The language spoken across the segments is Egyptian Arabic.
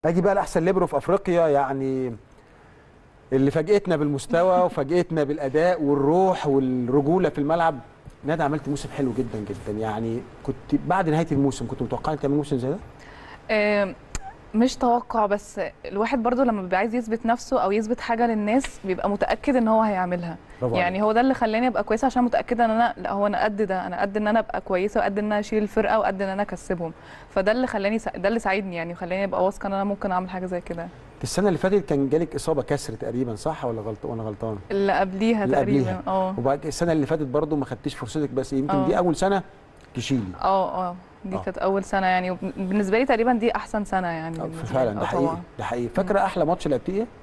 اجي بقى لاحسن ليبرو في افريقيا يعني اللي فاجئتنا بالمستوى وفاجئتنا بالاداء والروح والرجوله في الملعب ندى عملت موسم حلو جدا جدا يعني كنت بعد نهايه الموسم كنت متوقع انك تعمل موسم زي ده آه، مش توقع بس الواحد برضو لما بيبقى عايز يثبت نفسه او يثبت حاجه للناس بيبقى متاكد ان هو هيعملها برافو يعني هو ده اللي خلاني ابقى كويسه عشان متاكده ان انا لا هو انا قد ده انا قد ان انا ابقى كويسه وقد ان انا اشيل الفرقه وقد ان انا اكسبهم فده اللي خلاني ده اللي ساعدني يعني وخلاني ابقى واثقه ان انا ممكن اعمل حاجه زي كده السنه اللي فاتت كان جالك اصابه كسر تقريبا صح ولا غلط وانا غلطان اللي قبليها اللي تقريبا قبليها. اه وبعد السنه اللي فاتت برضو ما خدتيش فرصتك بس يمكن آه. دي اول سنه تشيلي اه اه دي آه. كانت اول سنه يعني وبالنسبه لي تقريبا دي احسن سنه يعني آه، بالنسبة فعلا لي. ده آه حقيقي طبعاً. ده حقيقي فاكره احلى ماتش لعبتيه ايه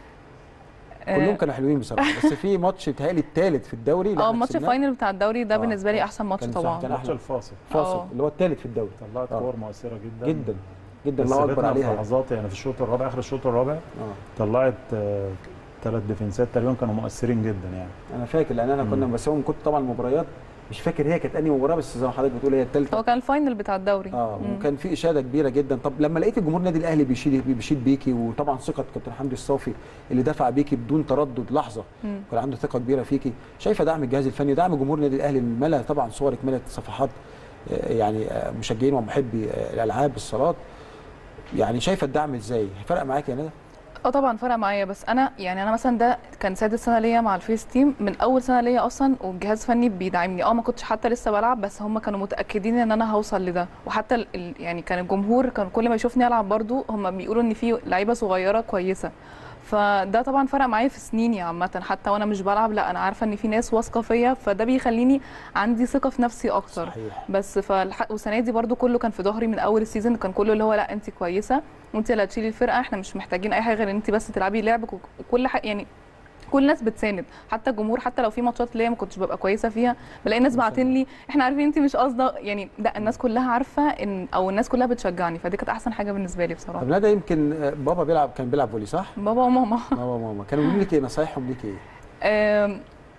آه، كلهم كانوا حلوين بصراحه بس في ماتش بيتهيألي الثالث في الدوري اللي اه احنا ماتش كسبناه. الفاينل بتاع الدوري ده آه، بالنسبه لي آه. احسن ماتش كان صح، طبعا كان الماتش أحلى. الفاصل فاصل آه. اللي هو الثالث في الدوري طلعت آه. كور مؤثره جدا جدا جدا بس الله اكبر ثبتنا في عليها لحظات يعني في الشوط الرابع اخر الشوط الرابع اه طلعت ثلاث ديفنسات تقريبا كانوا مؤثرين جدا يعني انا فاكر لان انا كنا مم. بس هو كنت طبعا المباريات مش فاكر هي كانت انهي مباراه بس زي ما حضرتك بتقول هي الثالثه هو كان الفاينل بتاع الدوري اه مم. وكان في اشاده كبيره جدا طب لما لقيت الجمهور النادي الاهلي بيشيد بيشيد بيكي وطبعا ثقه كابتن حمدي الصافي اللي دفع بيكي بدون تردد لحظه مم. كان عنده ثقه كبيره فيكي شايفه دعم الجهاز الفني ودعم جمهور النادي الاهلي ملا طبعا صورك ملت صفحات آه، يعني آه، مشجعين ومحبي آه، الالعاب الصالات يعني شايفه الدعم ازاي فرق معاك يا ندى اه طبعا فرق معايا بس انا يعني انا مثلا ده كان سادس سنه ليا مع الفيس تيم من اول سنه ليا اصلا والجهاز الفني بيدعمني اه ما كنتش حتى لسه بلعب بس هم كانوا متاكدين ان انا هوصل لده وحتى ال- ال- يعني كان الجمهور كان كل ما يشوفني العب برضو هم بيقولوا ان في لعيبه صغيره كويسه فده طبعا فرق معايا في سنيني عامه حتى وانا مش بلعب لا انا عارفه ان في ناس واثقه فيا فده بيخليني عندي ثقه في نفسي اكتر صحيح بس فالح... والسنه دي برضو كله كان في ظهري من اول السيزون كان كله اللي هو لا انت كويسه وانت اللي هتشيلي الفرقه احنا مش محتاجين اي حاجه غير ان انت بس تلعبي لعبك وك- وكل حاجه يعني كل الناس بتساند حتى الجمهور حتى لو في ماتشات ليا ما كنتش ببقى كويسه فيها بلاقي الناس باعتين لي احنا عارفين انت مش قاصده يعني لا الناس كلها عارفه ان او الناس كلها بتشجعني فدي كانت احسن حاجه بالنسبه لي بصراحه طب ندى يمكن آه، بابا بيلعب كان بيلعب فولي صح؟ بابا وماما بابا وماما كانوا بيقولوا لك ايه نصايحهم ليك ايه؟ آم،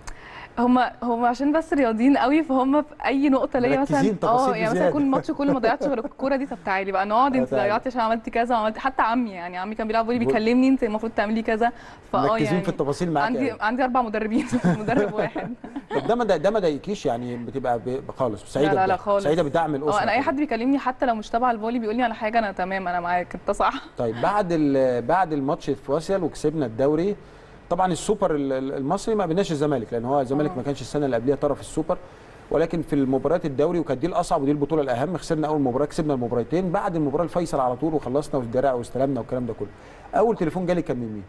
هما هما عشان بس رياضيين قوي فهم في اي نقطه ليا مثلا مركزين تفاصيل اه يعني مثلا بزيادة. يكون الماتش كله ما ضيعتش غير الكوره دي طب تعالي بقى نقعد انت تعالي. ضيعتي عشان عملتي كذا وعملتي حتى عمي يعني عمي كان بيلعب فولي بول- بيكلمني انت المفروض تعملي كذا فاه مركزين يعني في التفاصيل معاك عندي يعني. عندي اربع مدربين مش مدرب واحد طب ده ما ده ما ضايقكيش يعني بتبقى ب- خالص سعيده لا لا بده. خالص. سعيده بدعم الاسره اه انا اي كده. حد بيكلمني حتى لو مش تبع الفولي بيقول لي على حاجه انا تمام انا معاك انت صح طيب بعد ال- بعد الماتش في فاصل وكسبنا الدوري طبعا السوبر ال- ال- المصري ما قابلناش الزمالك لان هو الزمالك آه. ما كانش السنه اللي قبلها طرف السوبر ولكن في المباريات الدوري وكانت دي الاصعب ودي البطوله الاهم خسرنا اول مباراه كسبنا المباراتين بعد المباراه الفيصل على طول وخلصنا والدرع واستلمنا والكلام ده كله اول تليفون جالي كان من مين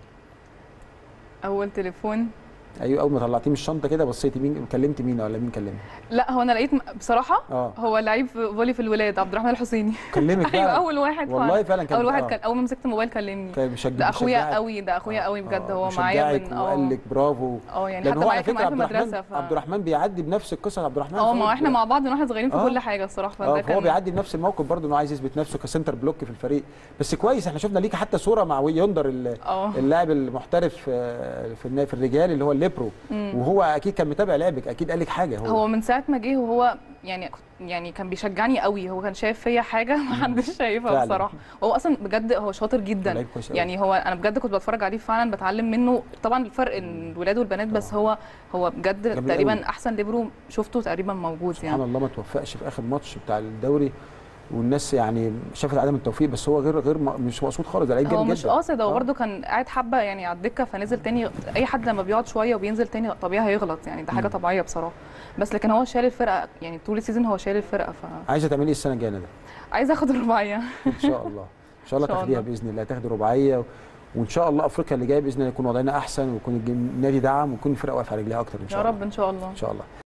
اول تليفون ايوه اول ما طلعتيه من الشنطه كده بصيتي مين كلمت مين ولا مين كلمني لا هو انا لقيت م- بصراحه اه هو لعيب فولي في الولاد عبد الرحمن الحسيني كلمك ايوه فعلا اول واحد والله فعلا كان اول واحد آه. كان اول ما مسكت الموبايل كلمني كان بيشجع ده اخويا بيشجعك. قوي ده اخويا قوي بجد آه، هو معايا بيشجعك من وقال لك برافو اه يعني لان حتى هو معايا على كان فكره معايا عبد في الرحمن المدرسه ف... عبد الرحمن بيعدي بنفس قصه عبد الرحمن اه فهو ما احنا مع بعض من واحنا صغيرين في آه. كل حاجه الصراحه اه فده فهو كان بيعدي بنفس الموقف برضه انه عايز يثبت نفسه كسنتر بلوك في الفريق بس كويس احنا شفنا ليك حتى صوره مع يندر ال- اه اللاعب المحترف آه، في النا- في الرجال اللي هو الليبرو مم. وهو اكيد كان متابع لعبك اكيد قال لك حاجه هو, هو من ساعه ما جه وهو يعني يعني كان بيشجعني قوي هو كان شايف فيا حاجه ما حدش شايفها فعلا. بصراحه هو اصلا بجد هو شاطر جدا لعيب كويس أوي. يعني هو انا بجد كنت بتفرج عليه فعلا بتعلم منه طبعا الفرق الولاد والبنات بس هو هو بجد جميل تقريبا أوي. احسن ليبرو شفته تقريبا موجود سبحان يعني الله ما توفقش في اخر ماتش بتاع الدوري والناس يعني شافت عدم التوفيق بس هو غير غير م- مش مقصود خالص ده لعيب هو جامد مش جدا قاصد هو آه. برده كان قاعد حبه يعني على الدكه فنزل تاني اي حد لما بيقعد شويه وبينزل تاني طبيعي هيغلط يعني ده حاجه مم. طبيعيه بصراحه بس لكن هو شايل الفرقه يعني طول السيزون هو شايل الفرقه عايزه تعملي ايه السنه الجايه ندى فعايزه اخد الرباعيه ان شاء الله ان شاء الله إن شاء تاخديها الله. باذن الله تاخدي رباعيه وان شاء الله افريقيا اللي جايه باذن الله يكون وضعنا احسن ويكون الج- النادي دعم ويكون الفرقه واقفه على رجليها اكتر ان شاء يا الله رب ان شاء الله ان شاء الله